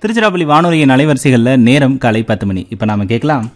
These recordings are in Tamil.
திருச்சிராப்பள்ளி வானொலியின் அலைவரிசைகளில் நேரம் காலை பத்து மணி இப்போ நாம கேட்கலாம்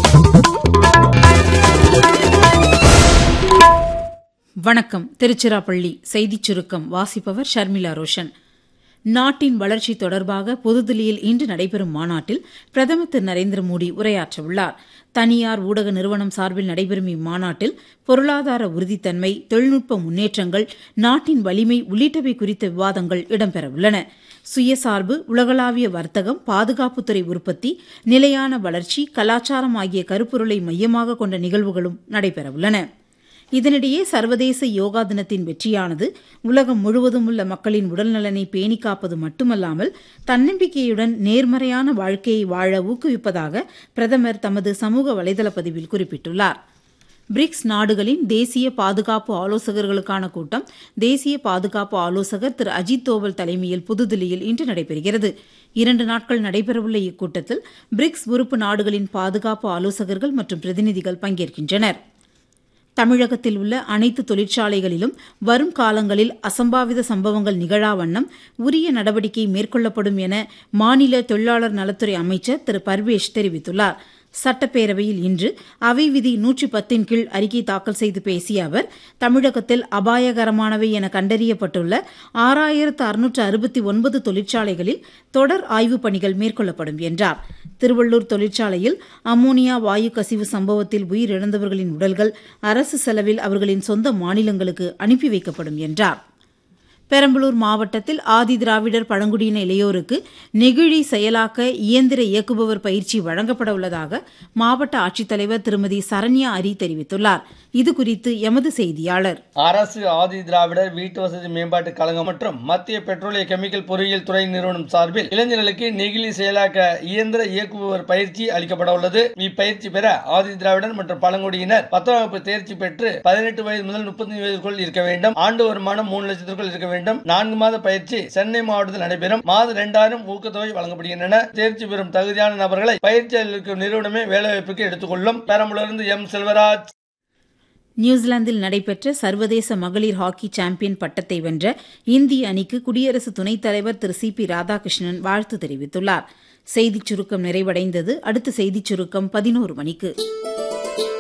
வணக்கம் திருச்சிராப்பள்ளி செய்திச் சுருக்கம் வாசிப்பவர் ஷர்மிளா ரோஷன் நாட்டின் வளர்ச்சி தொடர்பாக புதுதில்லியில் இன்று நடைபெறும் மாநாட்டில் பிரதமர் திரு நரேந்திர மோடி உரையாற்றவுள்ளார் தனியார் ஊடக நிறுவனம் சார்பில் நடைபெறும் இம்மாநாட்டில் பொருளாதார உறுதித்தன்மை தொழில்நுட்ப முன்னேற்றங்கள் நாட்டின் வலிமை உள்ளிட்டவை குறித்த விவாதங்கள் இடம்பெறவுள்ளன சுயசார்பு உலகளாவிய வர்த்தகம் பாதுகாப்புத்துறை உற்பத்தி நிலையான வளர்ச்சி கலாச்சாரம் ஆகிய கருப்பொருளை மையமாக கொண்ட நிகழ்வுகளும் நடைபெறவுள்ளன இதனிடையே சர்வதேச யோகா தினத்தின் வெற்றியானது உலகம் முழுவதும் உள்ள மக்களின் உடல்நலனை பேணி காப்பது மட்டுமல்லாமல் தன்னம்பிக்கையுடன் நேர்மறையான வாழ்க்கையை வாழ ஊக்குவிப்பதாக பிரதமர் தமது சமூக வலைதள பதிவில் குறிப்பிட்டுள்ளார் பிரிக்ஸ் நாடுகளின் தேசிய பாதுகாப்பு ஆலோசகர்களுக்கான கூட்டம் தேசிய பாதுகாப்பு ஆலோசகர் திரு அஜித் தோவல் தலைமையில் புதுதில்லியில் இன்று நடைபெறுகிறது இரண்டு நாட்கள் நடைபெறவுள்ள இக்கூட்டத்தில் பிரிக்ஸ் உறுப்பு நாடுகளின் பாதுகாப்பு ஆலோசகர்கள் மற்றும் பிரதிநிதிகள் பங்கேற்கின்றனா் தமிழகத்தில் உள்ள அனைத்து தொழிற்சாலைகளிலும் வரும் காலங்களில் அசம்பாவித சம்பவங்கள் நிகழா வண்ணம் உரிய நடவடிக்கை மேற்கொள்ளப்படும் என மாநில தொழிலாளர் நலத்துறை அமைச்சர் திரு பர்வேஷ் தெரிவித்துள்ளார் சட்டப்பேரவையில் இன்று அவை விதி நூற்றி பத்தின் கீழ் அறிக்கை தாக்கல் செய்து பேசிய அவர் தமிழகத்தில் அபாயகரமானவை என கண்டறியப்பட்டுள்ள ஆறாயிரத்து அறுநூற்று அறுபத்தி ஒன்பது தொழிற்சாலைகளில் தொடர் ஆய்வுப் பணிகள் மேற்கொள்ளப்படும் என்றார் திருவள்ளூர் தொழிற்சாலையில் அம்மோனியா வாயு கசிவு சம்பவத்தில் உயிரிழந்தவர்களின் உடல்கள் அரசு செலவில் அவர்களின் சொந்த மாநிலங்களுக்கு அனுப்பி வைக்கப்படும் என்றார் பெரம்பலூர் மாவட்டத்தில் ஆதி திராவிடர் பழங்குடியின இளையோருக்கு நெகிழி செயலாக்க இயந்திர இயக்குபவர் பயிற்சி வழங்கப்பட உள்ளதாக மாவட்ட ஆட்சித்தலைவர் திருமதி சரண்யா அரி தெரிவித்துள்ளார் இதுகுறித்து எமது செய்தியாளர் அரசு ஆதி திராவிடர் வீட்டு வசதி மேம்பாட்டு கழகம் மற்றும் மத்திய பெட்ரோலிய கெமிக்கல் பொறியியல் துறை நிறுவனம் சார்பில் இளைஞர்களுக்கு நெகிழி செயலாக்க இயந்திர இயக்குபவர் பயிற்சி அளிக்கப்பட உள்ளது இப்பயிற்சி பெற ஆதி திராவிடர் மற்றும் பழங்குடியினர் பத்தாம் வகுப்பு தேர்ச்சி பெற்று பதினெட்டு வயது முதல் முப்பத்தி வயதுக்குள் இருக்க வேண்டும் ஆண்டு வருமானம் மூணு லட்சத்திற்குள் இருக்க வேண்டும் நான்கு மாத பயிற்சி சென்னை மாவட்டத்தில் நடைபெறும் மாதம் இரண்டாயிரம் ஊக்கத்தொகை வழங்கப்படுகின்றன தேர்ச்சி பெறும் தகுதியான நபர்களை பயிற்சி அளிக்கும் நிறுவனமே வேலைவாய்ப்புக்கு எடுத்துக்கொள்ளும் பெரம்பலூரிலிருந்து எம் செல்வராஜ் நியூசிலாந்தில் நடைபெற்ற சர்வதேச மகளிர் ஹாக்கி சாம்பியன் பட்டத்தை வென்ற இந்திய அணிக்கு குடியரசு துணைத் தலைவர் திரு சி பி ராதாகிருஷ்ணன் வாழ்த்து தெரிவித்துள்ளார் செய்திச் சுருக்கம் நிறைவடைந்தது அடுத்த செய்திச் சுருக்கம் பதினோரு மணிக்கு